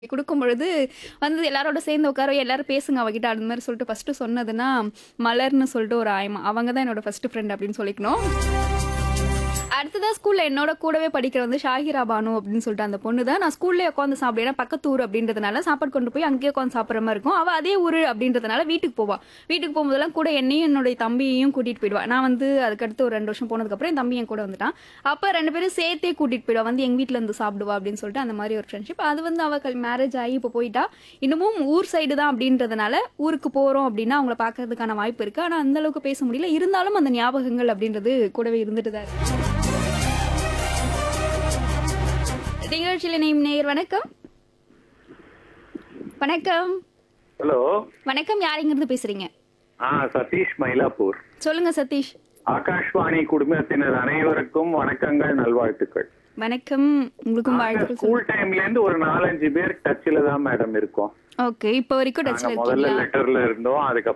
குடுக்கும் பொழுது வந்து எல்லாரோட சேர்ந்து உட்கார எல்லாரும் பேசுங்க அவகிட்ட அந்த மாதிரி சொல்லிட்டு ஃபர்ஸ்ட் சொன்னதுன்னா மலர்னு சொல்லிட்டு ஒரு ஆயமா அவங்க தான் என்னோட ஃபர்ஸ்ட் ஃப்ரெண்ட் அப்படின்னு சொல்லிக்கணும் அடுத்ததா ஸ்கூல்ல என்னோட கூடவே படிக்கிற வந்து ஷாஹிரா பானு அப்படின்னு சொல்லிட்டு அந்த பொண்ணு தான் நான் ஸ்கூல்லே உட்காந்து சாப்பிடுவேன் ஏன்னா பக்கத்து ஊர் அப்படின்றதுனால சாப்பாடு கொண்டு போய் அங்கேயே உட்காந்து சாப்பிட்ற மாதிரி இருக்கும் அவ அதே ஊர் அப்படின்றதுனால வீட்டுக்கு போவா வீட்டுக்கு போகும்போதெல்லாம் கூட என்னையும் என்னுடைய தம்பியையும் கூட்டிட்டு போயிடுவா நான் வந்து அதுக்கடுத்து ஒரு ரெண்டு வருஷம் போனதுக்கப்புறம் என் தம்பி என் கூட வந்துட்டான் அப்ப ரெண்டு பேரும் சேர்த்தே கூட்டிட்டு போயிடுவா வந்து எங்க வீட்ல இருந்து சாப்பிடுவா அப்படின்னு சொல்லிட்டு அந்த மாதிரி ஒரு ஃப்ரெண்ட்ஷிப் அது வந்து அவ மேரேஜ் ஆகி இப்போ போயிட்டா இன்னமும் ஊர் சைடு தான் அப்படின்றதுனால ஊருக்கு போறோம் அப்படின்னா அவங்கள பார்க்கறதுக்கான வாய்ப்பு இருக்கு ஆனா அந்த அளவுக்கு பேச முடியல இருந்தாலும் அந்த ஞாபகங்கள் அப்படின்றது கூடவே இருந்துட்டு தான் இருக்கு நிகழ்ச்சியில் இணையும் நேயர் வணக்கம் வணக்கம் ஹலோ வணக்கம் யார் இருந்து பேசுறீங்க ஆ சதீஷ் மயிலாப்பூர் சொல்லுங்க சதீஷ் ஆகாஷ்வாணி குடும்பத்தினர் அனைவருக்கும் வணக்கங்கள் நல்வாழ்த்துக்கள் வணக்கம் உங்களுக்கும் நாங்க வாழ்த்துக்கள் ஸ்கூல் டைம்ல இருந்து ஒரு நாலஞ்சு பேர் டச்ல தான் மேடம் இருக்கோம் ஓகே இப்போ வரைக்கும் நாங்க டச்ல முதல்ல இருக்கீங்களா லெட்டர்ல இருந்தோம் அதுக்கப்புறம்